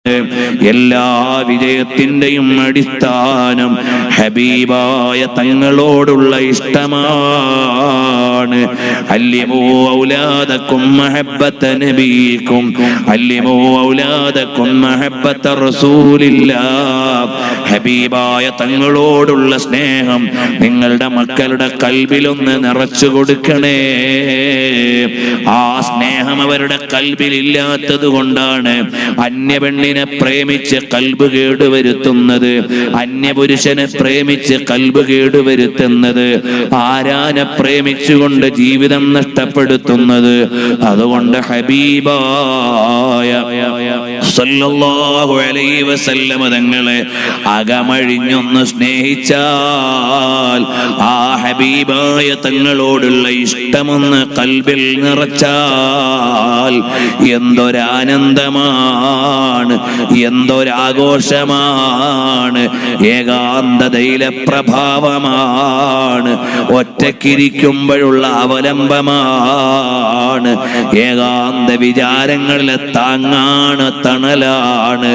എല്ലാ വിജയത്തിന്റെയും അടിസ്ഥാനം ഹബീബായ തങ്ങളോടുള്ള ഇഷ്ടമാണ് അല്യമോ ഔലാദക്കും മഹബത്ത നബീക്കും അല്യമോ ഔലാദക്കും മഹബത്ത റസൂലില്ല ഹബീബായ തങ്ങളോടുള്ള സ്നേഹം നിങ്ങളുടെ മക്കളുടെ കൽബിലൊന്ന് നിറച്ചു കൊടുക്കണേ ആ സ്നേഹം അവരുടെ കൽബിലില്ലാത്തത് കൊണ്ടാണ് അന്യപെണ്ണിനെ പ്രേമിച്ച് കൽബ് കേടുവരുത്തുന്നത് അന്യപുരുഷനെ പ്രേമിച്ച് കൽബ് കേടുവരുത്തുന്നത് ആരാനെ പ്രേമിച്ചുകൊണ്ട് ജീവിതം നഷ്ടപ്പെടുത്തുന്നത് അതുകൊണ്ട് ഹബീബായ സല്ലല്ലാഹു അലൈഹി വസല്ലമ തങ്ങളെ അകമഴിഞ്ഞൊന്ന് സ്നേഹിച്ചാൽ ആ ഹബീബായ തങ്ങളോടുള്ള ഇഷ്ടമൊന്ന് കൽബിൽ നിറച്ചാൽ എന്തൊരാനന്ദമാണ് എന്തൊരാഘോഷമാണ് ഏകാന്തതയിലെ പ്രഭാവമാണ് ഒറ്റക്കിരിക്കുമ്പോഴുള്ള അവലംബമാണ് ഏകാന്ത വിചാരങ്ങളിലെ താങ്ങാണ് തണലാണ്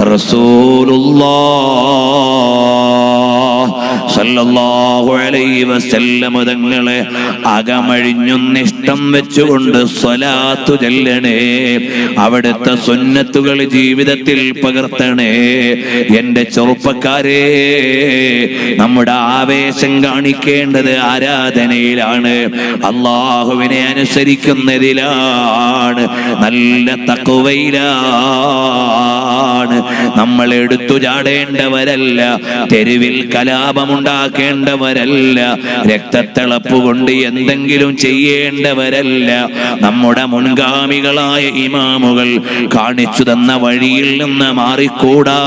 റസൂലുള്ളാഹ് സല്ലല്ലാഹു അലൈഹി വസല്ലം തങ്ങളെ അകമഴിഞ്ഞൊന്നിഷ്ടം വെച്ചുകൊണ്ട് സ്വലാത്തു ചെല്ലണേ അവിടുത്തെ സുന്നത്തുകൾ ജീവിതത്തിൽ പകർത്തണേ എന്റെ ചെറുപ്പക്കാരെ നമ്മുടെ ആവേശം കാണിക്കേണ്ടത് ആരാധനയിലാണ് അള്ളാഹുവിനെ അനുസരിക്കുന്നതിലാണ് നല്ല തക്കുവയിലാണ് നമ്മൾ എടുത്തു ചാടേണ്ടവരല്ല തെരുവിൽ കലാപമുണ്ടാക്കേണ്ടവരല്ല രക്തത്തിളപ്പ് കൊണ്ട് എന്തെങ്കിലും ചെയ്യേണ്ടവരല്ല നമ്മുടെ മുൻഗാമികളായ ഇമാമുകൾ കാണിച്ചു തന്ന വഴിയിൽ നിന്ന് മാറിക്കൂടാ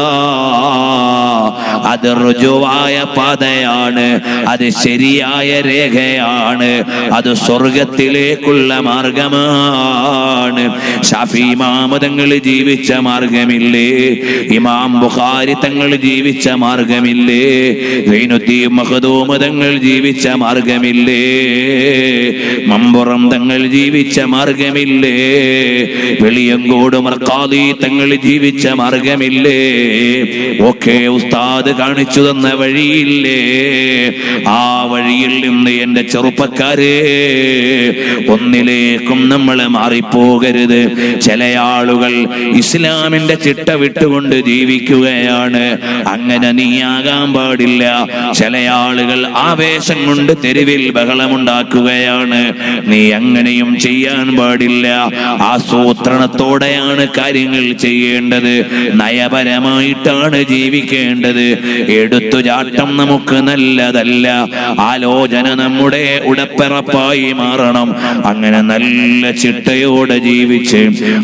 അത് ഋജുവായ പാതയാണ് അത് ശരിയായ രേഖയാണ് അത് സ്വർഗത്തിലേക്കുള്ള മാർഗമാണ് ഷാഫി ഇമാമതങ്ങൾ ജീവിച്ച മാർഗമില്ലേ ഇമാം ബുഖാരി തങ്ങൾ ജീവിച്ച മാർഗമില്ലേ സൈനുദ്ദീൻ മഹദൂമ തങ്ങൾ ജീവിച്ച മാർഗമില്ലേ മമ്പുറം തങ്ങൾ ജീവിച്ച മാർഗമില്ലേ വെളിയങ്കോട് മർക്കാദി തങ്ങൾ ജീവിച്ച മാർഗമില്ലേ ഒക്കെ ഉസ്താദ് കാണിച്ചു തന്ന വഴിയില്ലേ ആ വഴിയിൽ നിന്ന് എന്റെ ചെറുപ്പക്കാരെ ഒന്നിലേക്കും നമ്മൾ മാറിപ്പോകരുത് ചില ആളുകൾ ഇസ്ലാമിന്റെ ചിട്ട വിട്ടുകൊണ്ട് ജീവിക്കുകയാണ് അങ്ങനെ നീയാകാൻ പാടില്ല ചില ആളുകൾ ആവേശം കൊണ്ട് തെരുവിൽ ബഹളമുണ്ടാക്കുകയാണ് നീ അങ്ങനെയും ചെയ്യാൻ പാടില്ല ആസൂത്രണത്തോടെയാണ് കാര്യങ്ങൾ ചെയ്യേണ്ടത് നയപരമായിട്ടാണ് ജീവിക്കേണ്ടത് എടുത്തുചാട്ടം നമുക്ക് നല്ലതല്ല ആലോചന നമ്മുടെ ഉടപ്പിറപ്പായി മാറണം അങ്ങനെ നല്ല ചിട്ടയോടെ ജീവിച്ച്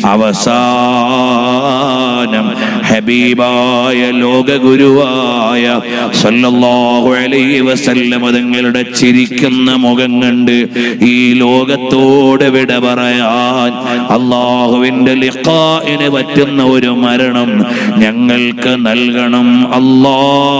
അവസാനം ഹബീബായ ലോകഗുരുവായ സല്ലല്ലാഹു അലൈഹി വസല്ലം തങ്ങളുടെ ചിരിക്കുന്ന മുഖം കണ്ട് ഈ ലോകത്തോട് വിട പറയാൻ അള്ളാഹുവിന്റെ ലിഖായിന് പറ്റുന്ന ഒരു മരണം ഞങ്ങൾക്ക് നൽകണം അല്ലാ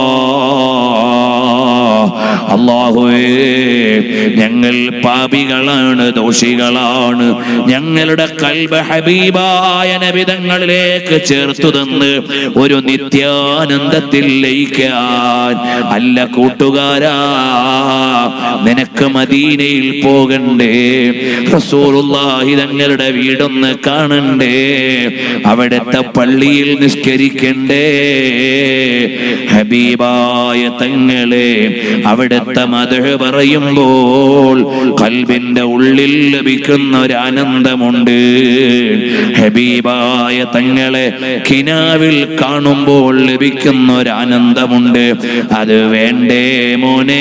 അള്ളാഹുവേ ഞങ്ങൾ പാപികളാണ് ദോഷികളാണ് ഞങ്ങളുടെ കൽബ ഹബീബായ നബിതങ്ങളിലേക്ക് ചേർത്തു തന്ന് ഒരു നിത്യാനന്ദത്തിൽ ലയിക്കാൻ അല്ല കൂട്ടുകാരാ നിനക്ക് മദീനയിൽ പോകണ്ടേ റസൂലുള്ളാഹി തങ്ങളുടെ വീടൊന്ന് കാണണ്ടേ അവിടുത്തെ പള്ളിയിൽ നിസ്കരിക്കണ്ടേ ഹബീബായ തങ്ങളെ അവിടുത്തെ മധു പറയുമ്പോൾ കൽബിന്റെ ഉള്ളിൽ ലഭിക്കുന്ന ഒരു ആനന്ദമുണ്ട് ഹബീബായ തങ്ങളെ കിനാവിൽ കാണുമ്പോൾ ലഭിക്കുന്ന ഒരു ആനന്ദമുണ്ട് അത് വേണ്ടേ മോനെ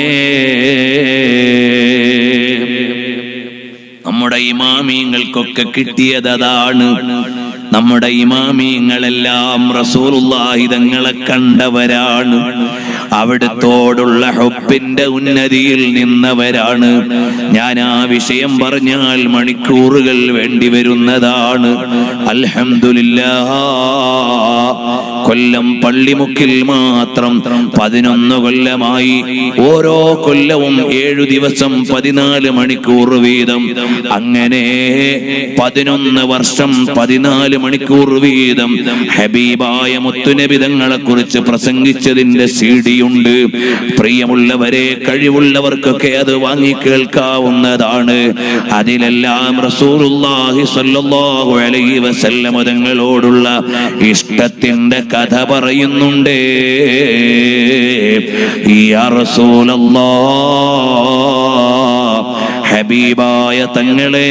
നമ്മുടെ ഇമാമിയങ്ങൾക്കൊക്കെ കിട്ടിയത് അതാണ് നമ്മുടെ ഇമാമിയങ്ങളെല്ലാം റസൂലുള്ളാഹി തങ്ങളെ കണ്ടവരാണ് അവിടുത്തോടുള്ള ഹുബിന്റെ ഉന്നതിയിൽ നിന്നവരാണ് ഞാൻ ആ വിഷയം പറഞ്ഞാൽ മണിക്കൂറുകൾ വേണ്ടി വരുന്നതാണ് അൽഹംദുലില്ലാ കൊല്ലം പള്ളിമുക്കിൽ മാത്രം പതിനൊന്ന് കൊല്ലമായി ഓരോ കൊല്ലവും ഏഴു ദിവസം പതിനാല് മണിക്കൂർ വീതം അങ്ങനെ പതിനൊന്ന് വർഷം പതിനാല് മണിക്കൂർ വീതം ഹബീബായ മുത്തുനബിതങ്ങളെ കുറിച്ച് പ്രസംഗിച്ചതിന്റെ സി ഉണ്ട് പ്രിയമുള്ളവരെ കഴിവുള്ളവർക്കൊക്കെ അത് വാങ്ങി കേൾക്കാവുന്നതാണ് അതിലെല്ലാം റസൂലുള്ളാഹി സ്വല്ലല്ലാഹു അലൈഹി വസല്ലമ തങ്ങളോടുള്ള ഇഷ്ടത്തിന്റെ കഥ പറയുന്നുണ്ട് യാ റസൂലല്ലാഹ് ഹബീബായ തങ്ങളെ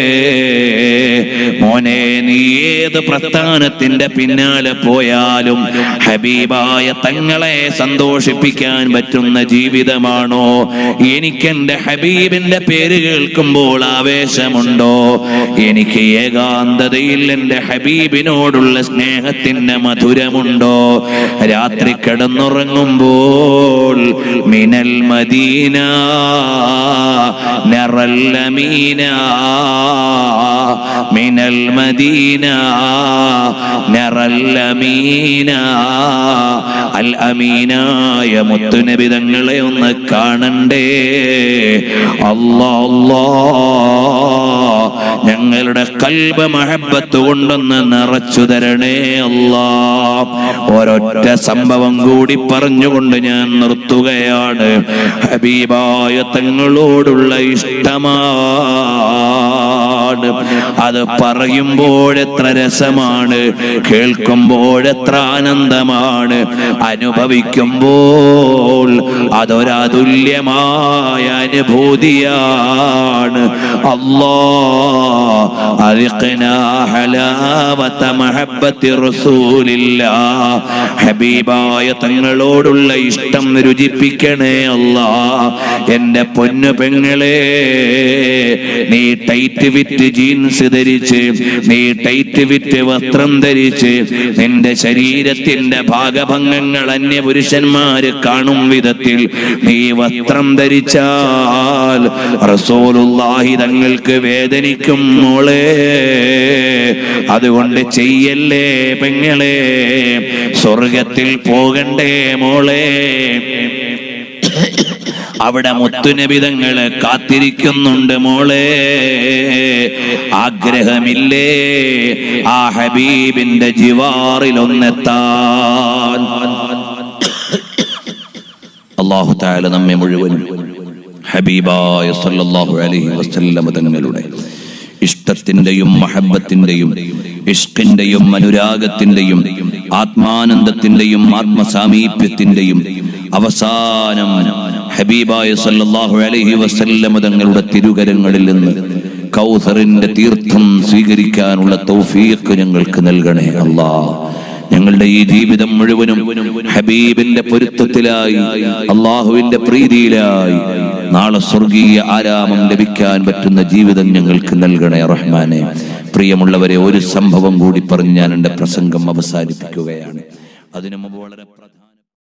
മോനെ നീ ഏത് പ്രസ്ഥാനത്തിന്റെ പിന്നാലെ പോയാലും ഹബീബായ തങ്ങളെ സന്തോഷിപ്പിക്കാൻ പറ്റുന്ന ജീവിതമാണോ എനിക്കെന്റെ ഹബീബിന്റെ പേര് കേൾക്കുമ്പോൾ ആവേശമുണ്ടോ എനിക്ക് ഏകാന്തതയിൽ എന്റെ ഹബീബിനോടുള്ള സ്നേഹത്തിന്റെ മധുരമുണ്ടോ രാത്രി കിടന്നുറങ്ങുമ്പോൾ മിനൽ മദീന نرى الأمين من المدينة نرى الأمين الأميനായ മുത്തുനബി തങ്ങളെ ഒന്ന് കാണണ്ടേ അല്ലാ അല്ലാ ഞങ്ങളുടെ കൽബ മഹബത്ത് കൊണ്ടൊന്ന് നിറച്ചു തരണേ അല്ലാ ഒരൊറ്റ സംഭവം കൂടി പറഞ്ഞുകൊണ്ട് ഞാൻ നിർത്തുകയാണ് ഹബീബായ തങ്ങളോടുള്ള ഇഷ്ടമാണ് അത് പറയുമ്പോഴെത്ര രസമാണ് കേൾക്കുമ്പോഴെത്ര ആനന്ദമാണ് അനുഭവിക്കുമ്പോൾ അതൊരതുല്യമായ അനുഭൂതിയാണ് അല്ലാ അരിഖ്നാ ഹലാവത മഹബ്ബത്തി റസൂലില്ലാ ഹബീബായ തങ്ങളോടുള്ള ഇഷ്ടം രുചിപ്പിക്കണേ അല്ലാ എന്റെ പൊന്നു പെങ്ങളെ നീ ടൈറ്റ് വിറ്റ് ജീൻസ് ധരിച്ച് നീ ടൈറ്റ് വിറ്റ് വസ്ത്രം ധരിച്ച് നിന്റെ ശരീരത്തിന്റെ ഭാഗഭംഗങ്ങൾ അന്യ പുരുഷന്മാര് കാണും വിധത്തിൽ നീ വസ്ത്രം ധരിച്ചാൽ റസൂലുള്ളാഹി തങ്ങൾക്ക് വേദനിക്കും മോളെ അതുകൊണ്ട് ചെയ്യല്ലേ പെങ്ങളെ സ്വർഗത്തിൽ പോകണ്ടേ മോളെ അവിടെ മുത്തുനബിതങ്ങള് കാത്തിരിക്കുന്നുണ്ട് മോളെ ആഗ്രഹമില്ലേ ആ ഹബീബിന്റെ ജിവാറിൽ ഒന്നെത്താൻ അള്ളാഹു താല നമ്മെ മുഴുവൻ ഹബീബായ സല്ലല്ലാഹു അലൈഹി വസല്ലമ തങ്ങളുടെ ഇഷ്ടത്തിന്റെയും മഹബത്തിന്റെയും ഇഷ്കിന്റെയും അനുരാഗത്തിന്റെയും ആത്മാനന്ദത്തിന്റെയും ആത്മസാമീപ്യത്തിന്റെയും അവസാനം ഹബീബായ സല്ലല്ലാഹു അലൈഹി വസല്ലമ തങ്ങളുടെ തിരുകരങ്ങളിൽ നിന്ന് കൗസറിന്റെ തീർത്ഥം സ്വീകരിക്കാനുള്ള തൗഫീഖ് ഞങ്ങൾക്ക് നൽകണേ അല്ലാ ഞങ്ങളുടെ ഈ ജീവിതം മുഴുവനും ഹബീബിന്റെ പൊരുത്തത്തിലായി അള്ളാഹുവിന്റെ പ്രീതിയിലായി നാളെ സ്വർഗീയ ആരാമം ലഭിക്കാൻ പറ്റുന്ന ജീവിതം ഞങ്ങൾക്ക് നൽകണേ റഹ്മാനെ പ്രിയമുള്ളവരെ ഒരു സംഭവം കൂടി പറഞ്ഞ് ഞാൻ എൻ്റെ പ്രസംഗം അവസാനിപ്പിക്കുകയാണ് അതിനു മുമ്പ് വളരെ പ്രധാന